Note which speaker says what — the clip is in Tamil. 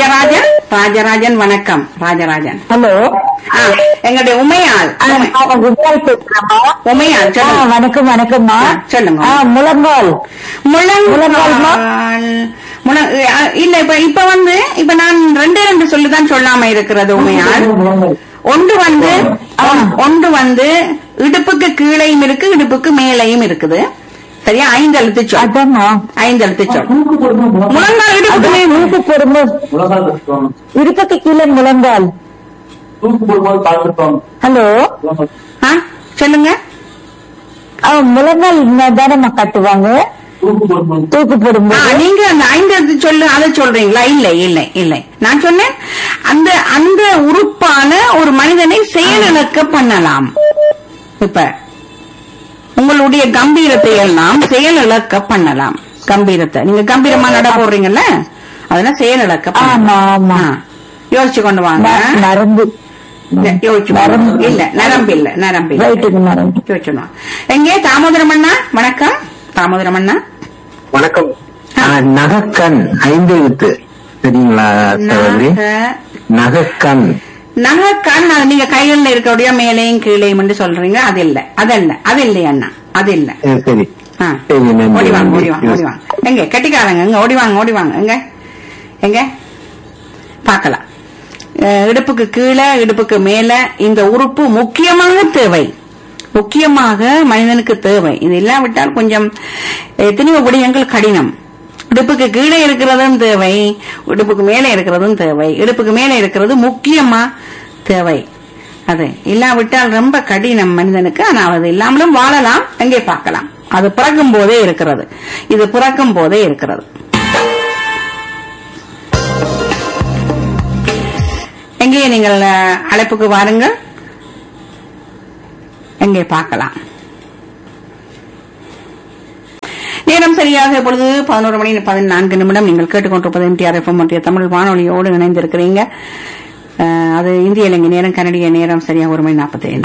Speaker 1: ராஜராஜன் ராஜராஜன் வணக்கம் ராஜராஜன்
Speaker 2: ஹலோ
Speaker 1: ஆ, எங்களுடைய உமையாள் உமை-
Speaker 2: குஜரால் பேசுறேம்மா
Speaker 1: உமையாள்
Speaker 2: ஆ,
Speaker 1: சொல்லுங்க
Speaker 2: வணக்கம் வணக்கம்மா
Speaker 1: ஆ, சொல்லுங்க.
Speaker 2: ஆ, முழங்கால் முழங்கால்மா?
Speaker 1: முழங்கால் முழ- அ, இல்ல இப்ப இப்ப வந்து இப்ப நான் ரெண்டு ரெண்டு சொல்லுதான் சொல்லாம இருக்கிறது உமையாள் ஒன்று வந்து ஒன்- ஒன்று வந்து இடுப்புக்கு கீழையும் இருக்கு இடுப்புக்கு மேலையும் இருக்குது சரியா ஐந்து எழுத்து சொல்
Speaker 2: அதாம்மா
Speaker 1: ஐந்து எழுத்து சொல் முழங்கால் இடுப்புக்கு
Speaker 2: அதான்
Speaker 1: மேல்
Speaker 2: மூக்கு பொறுமை இருபத்தி கீழே முழங்கால் ஹலோ
Speaker 1: ஆ, சொல்லுங்க
Speaker 2: ஆ, முழங்கால் தானம்மா கட்டுவாங்க தூக்கு
Speaker 1: ஆ,
Speaker 2: போடும்போது
Speaker 1: நீங்க அந்த ஐந்து எழுத்து சொல்லு அதை சொல்றீங்களா இல்லை இல்லை இல்லை நான் சொன்னேன் அந்த அந்த உறுப்பான ஒரு மனிதனை செயலிழக்க பண்ணலாம் இப்ப உங்களுடைய கம்பீரத்தை எல்லாம் செயலிழக்க பண்ணலாம் கம்பீரத்தை நீங்க கம்பீரமா நட போடுறீங்கல்ல அதெல்லாம் செயலிழக்க பண்ணலாம்.
Speaker 2: ஆமா ஆமா
Speaker 1: ஆ, யோசிச்சு கொண்டு வாங்க
Speaker 2: ந- நரம்பு
Speaker 1: இல்ல, யோசிச்சு கொண்டு வாங்க. இல்ல நரம்பு இல்ல நரம்பு இல்ல
Speaker 2: ரைட்டுக்கு நரம்பு
Speaker 1: யோசிச்சணும் எங்கே தாமோதரம் அண்ணா வணக்கம் தாமோதரம் அண்ணா
Speaker 3: வணக்கம் ஆ, நகக்கண் ஐந்து எழுத்து சரிங்களா சகோதரி
Speaker 1: நக-
Speaker 3: நகக்கண்
Speaker 1: நகை கண் அது நீங்க கையில இருக்கக்கூடிய மேலையும் கீழையும் என்று சொல்றீங்க அது இல்ல அது இல்ல அது இல்லை அண்ணா அது இல்ல
Speaker 3: ஆ, சரி
Speaker 1: ஆ.
Speaker 3: சரி, நன்றி,
Speaker 1: ஓடி வாங்க
Speaker 3: நன்றி.
Speaker 1: ஓடி வாங்க ஓடி வாங்க எங்க கட்டிக்காரங்க எங்க ஓடி வாங்க ஓடி வாங்க எங்க எங்க பார்க்கலாம் அஹ், இடுப்புக்கு கீழே இடுப்புக்கு மேல இந்த உறுப்பு முக்கியமாக தேவை முக்கியமாக மனிதனுக்கு தேவை இது இல்லாவிட்டால் கொஞ்சம் எத்தனையோ விடயங்கள் கடினம் இடுப்புக்கு கீழே இருக்கிறதும் தேவை இடுப்புக்கு மேலே இருக்கிறதும் தேவை இடுப்புக்கு மேலே இருக்கிறது முக்கியமா தேவை அது இல்லாவிட்டால் ரொம்ப கடினம் மனிதனுக்கு ஆனால் அது இல்லாமலும் வாழலாம் எங்கே பார்க்கலாம் அது பிறக்கும் போதே இருக்கிறது இது பிறக்கும் போதே இருக்கிறது எங்கே நீங்கள் அஹ், அழைப்புக்கு வாருங்கள் எங்கே பார்க்கலாம் நேரம் சரியாக இப்பொழுது பதினோரு மணி பதினான்கு நிமிடம் நீங்கள் கேட்டுக்கொண்டிருப்பது எம்டிஆர் எஃப்எம் மத்திய தமிழ் வானொலியோடு இணைந்திருக்கிறீங்க அஹ், அது இந்திய இலங்கை நேரம் கனடிய நேரம் சரியாக ஒரு மணி நாற்பத்தி ஐந்து